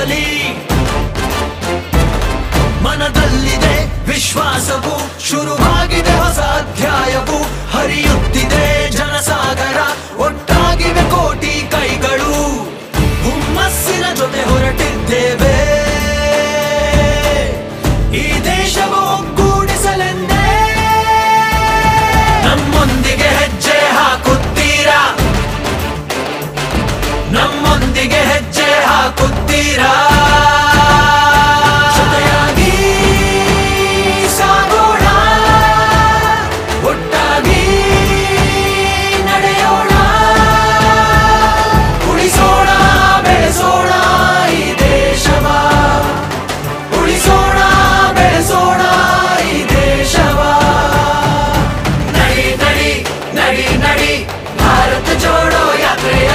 ಬರಲಿ ಮನದಲ್ಲಿದೆ ವಿಶ್ವಾಸವು ಶುರುವಾಗಿದೆ ಹೊಸ ಅಧ್ಯಾಯವು ಹರಿಯುತ್ತಿದೆ ಜನಸಾಗರ ಒಟ್ಟಾಗಿವೆ ಕೋಟಿ ಕೈಗಳು ಹುಮ್ಮಸ್ಸಿನ ಜೊತೆ ಹೊರಟಿದ್ದೇವೆ ಈ ದೇಶವು ಒಗ್ಗೂಡಿಸಲೆಂದೇ ನಮ್ಮೊಂದಿಗೆ ಹೆಜ್ಜೆ ಹಾಕುತ್ತೀರಾ ನಮ್ಮೊಂದಿಗೆ ಹೆಜ್ಜೆ ಹಾಕುತ್ತೀರಾ ಜೊತೆಯಾಗಿ ಸಾಗೋಣ ಒಟ್ಟಾಗಿ ನಡೆಯೋಣ ಉಳಿಸೋಣ ಬೆಳೆಸೋಣ ಈ ದೇಶವ ಉಳಿಸೋಣ ಬೆಳೆಸೋಣ ಈ ದೇಶವ ನಡಿ ನಡಿ ನಡಿ ನಡಿ ಭಾರತ ಜೋಡೋ ಯಾತ್ರೆಯ